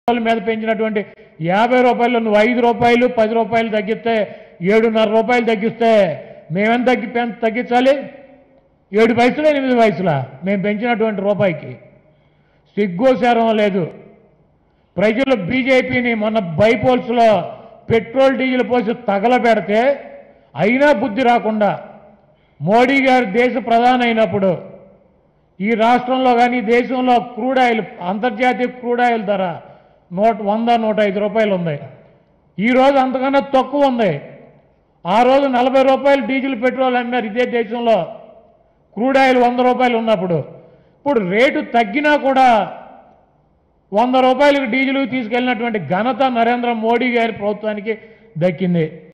రూపాయల మీద పెంచినటువంటి యాభై రూపాయలు నువ్వు ఐదు రూపాయలు పది రూపాయలు తగ్గిస్తే ఏడున్నర రూపాయలు తగ్గిస్తే మేమెంత తగ్గి పెం- తగ్గించాలి ఏడు పైసలు ఎనిమిది పైసలా మేము పెంచినటువంటి రూపాయికి సిగ్గోసారం లేదు ప్రజలు బీజేపీని మొన్న బైపోల్స్లో పెట్రోల్ డీజిల్ పోసి తగలబెడితే అయినా బుద్ధి రాకుండా మోడీ గారు దేశ ప్రధాని అయినప్పుడు ఈ రాష్ట్రంలో కానీ దేశంలో క్రూడ్ ఆయిల్ అంతర్జాతీయ క్రూడ్ ఆయిల్ ధర నూట వంద నూట ఐదు రూపాయలు ఉంది ఈరోజు అంతకన్నా తక్కువ ఉంది ఆ రోజు నలభై రూపాయలు డీజిల్ పెట్రోల్ అమ్మారు ఇదే దేశంలో క్రూడ్ ఆయిల్ వంద రూపాయలు ఉన్నప్పుడు ఇప్పుడు రేటు తగ్గినా కూడా వంద రూపాయలకు డీజిల్ తీసుకెళ్ళినటువంటి ఘనత నరేంద్ర మోడీ గారి ప్రభుత్వానికి దక్కింది